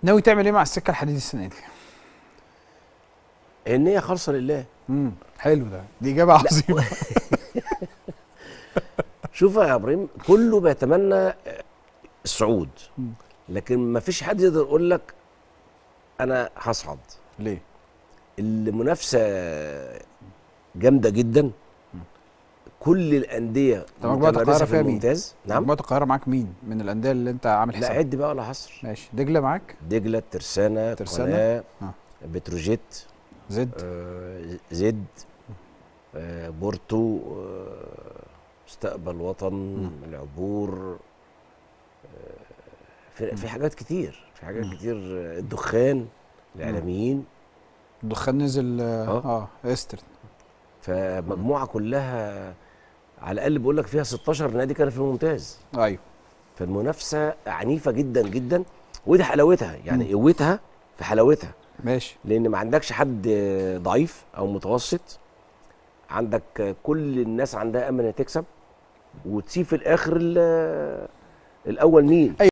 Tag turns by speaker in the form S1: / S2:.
S1: ناوي تعمل ايه مع السكه الحديد السنه دي
S2: ان هي خالصه لله
S1: امم حلو ده دي اجابه عظيمه
S2: شوف يا ابراهيم كله بيتمنى الصعود
S1: مم.
S2: لكن ما فيش حد يقدر يقول لك انا هصعد
S1: ليه
S2: المنافسه جامده جدا كل الانديه
S1: طب مجموعة القاهرة
S2: متمرسة في
S1: فيها مين؟
S2: الممتاز نعم
S1: مجموعه القاهره معاك مين من الانديه اللي انت عامل
S2: لا
S1: حسابها
S2: عد بقى ولا حصر
S1: ماشي دجله معاك
S2: دجله ترسانه
S1: ترسانة.
S2: قناه
S1: آه.
S2: بتروجيت
S1: زد
S2: آه، زد آه، بورتو آه، مستقبل وطن العبور آه، في, في حاجات كتير في حاجات
S1: مم.
S2: كتير آه، الدخان الاعلاميين
S1: الدخان نزل اه,
S2: آه.
S1: آه. استر
S2: فمجموعه كلها على الاقل بقول لك فيها 16 نادي كان في الممتاز
S1: ايوه
S2: فالمنافسه عنيفه جدا جدا ودي حلاوتها يعني
S1: مم.
S2: قوتها في حلاوتها
S1: ماشي
S2: لان ما عندكش حد ضعيف او متوسط عندك كل الناس عندها امل انها تكسب وتسيب في الاخر ال- الاول مين